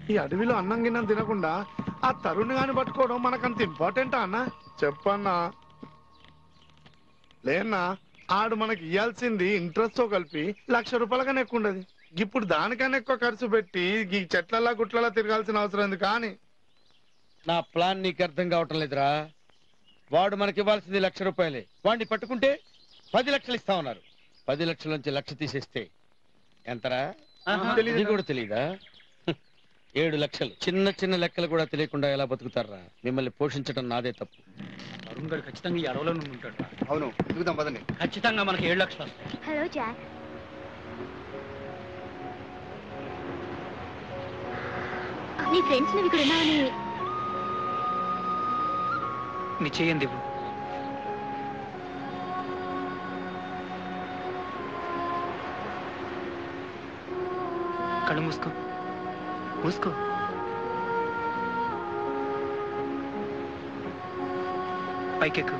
ఈ అడవిలో అన్నం గిన్నం తినకుండా ఆ తరుణ్ గాని పట్టుకోవడం మనకంత ఇంపార్టెంటా అన్న చెప్పన్నా లేనా ఆడు మనకి ఇయ్యాల్సింది ఇంట్రెస్ట్ తో కలిపి లక్ష రూపాయల కన్నా ఎక్కువ ఉండదు ఇప్పుడు దానికన్నా ఎక్కువ ఖర్చు పెట్టి ఈ చెట్లలా గుట్లలా తిరగాల్సిన అవసరం ఉంది కానీ నా ప్లాన్ నీకు అర్థం కావటం లేదురా వాడు మనకి ఇవ్వాల్సింది లక్ష రూపాయలే వాడిని పట్టుకుంటే పది లక్షలు ఇస్తా ఉన్నారు పది లక్షల నుంచి లక్ష తీసేస్తే ఎంతరా తెలీదు. ఇది కూడా తెలియదా ఏడు లక్షలు చిన్న చిన్న లెక్కలు కూడా తెలియకుండా ఎలా బతుకుతారా మిమ్మల్ని పోషించడం నాదే తప్పు అరుణ్ గారు ఖచ్చితంగా ఈ అడవిలో నుండి ఉంటాడు అవును దిగుదాం పదండి ఖచ్చితంగా మనకి ఏడు లక్షలు వస్తాయి హలో జాక్ నీ ఫ్రెండ్స్ నువ్వు ఇక్కడ ఉన్నావని నీ చేయండి ఇవ్వు కళ్ళు మూసుకో మూసుకో పైకెక్కు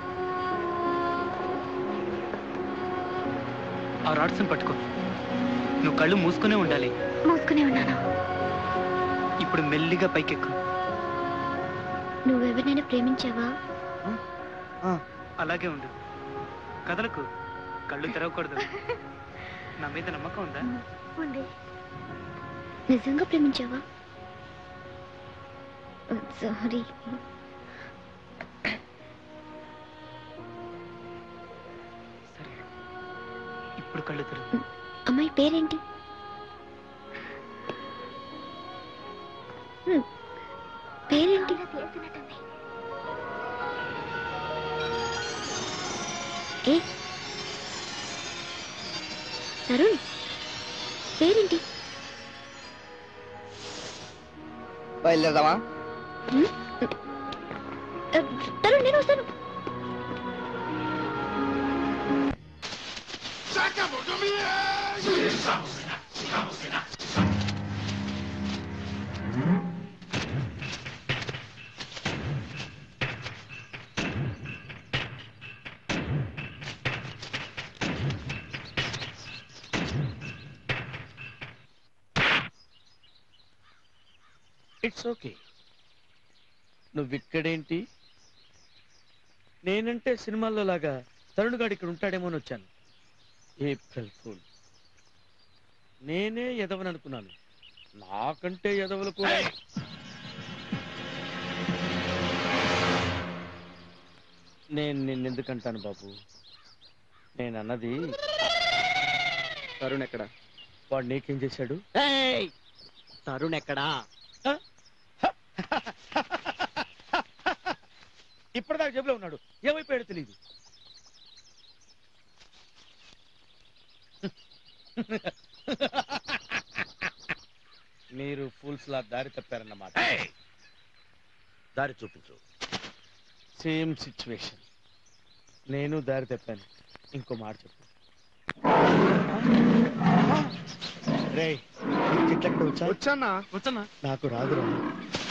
ఆ రాడ్స్ని పట్టుకో నువ్వు కళ్ళు మూసుకునే ఉండాలి మూసుకునే ఉన్నాను ఇప్పుడు మెల్లిగా పైకెక్కు నువ్వెవరినైనా ప్రేమించావా అలాగే ఉండు కదలకు కళ్ళు తెరవకూడదు నా మీద నమ్మకం ఉందా ఉంది నిజంగా ప్రేమించావా సారీ సరే ఇప్పుడు కళ్ళు తెరువు అమ్మాయి పేరేంటి హ్మ్. పేరేంటి ఏ తరుణ్ పేరేంటి బయలుదేరదామా హ్మ్? అ, తరుణ్ నేను వస్తాను ఇట్స్ ఓకే నువ్వు ఇక్కడేంటి నేనంటే సినిమాల్లో లాగా తరుణుగాడు ఇక్కడ ఉంటాడేమో అని వచ్చాను ఏప్రిల్ ఫుల్ నేనే ఎదవని అనుకున్నాను నాకంటే ఎదవలు కూడా నేను నిన్నెందుకంటాను బాబు నేను అన్నది తరుణ్ ఎక్కడ వాడు నీకేం చేశాడు తరుణ్ ఎక్కడా ఇప్పటిదాకా జబ్బులో ఉన్నాడు ఏమైపోయాడో తెలియదు మీరు ఫూల్స్ లా దారి తప్పారన్నమాట దారి చూపించు సేమ్ సిచ్యువేషన్ నేను దారి తప్పాను ఇంకో మాట చెప్పు రే చెట్లక్కడ వచ్చా వచ్చానా వచ్చన్నా నాకు రాదురా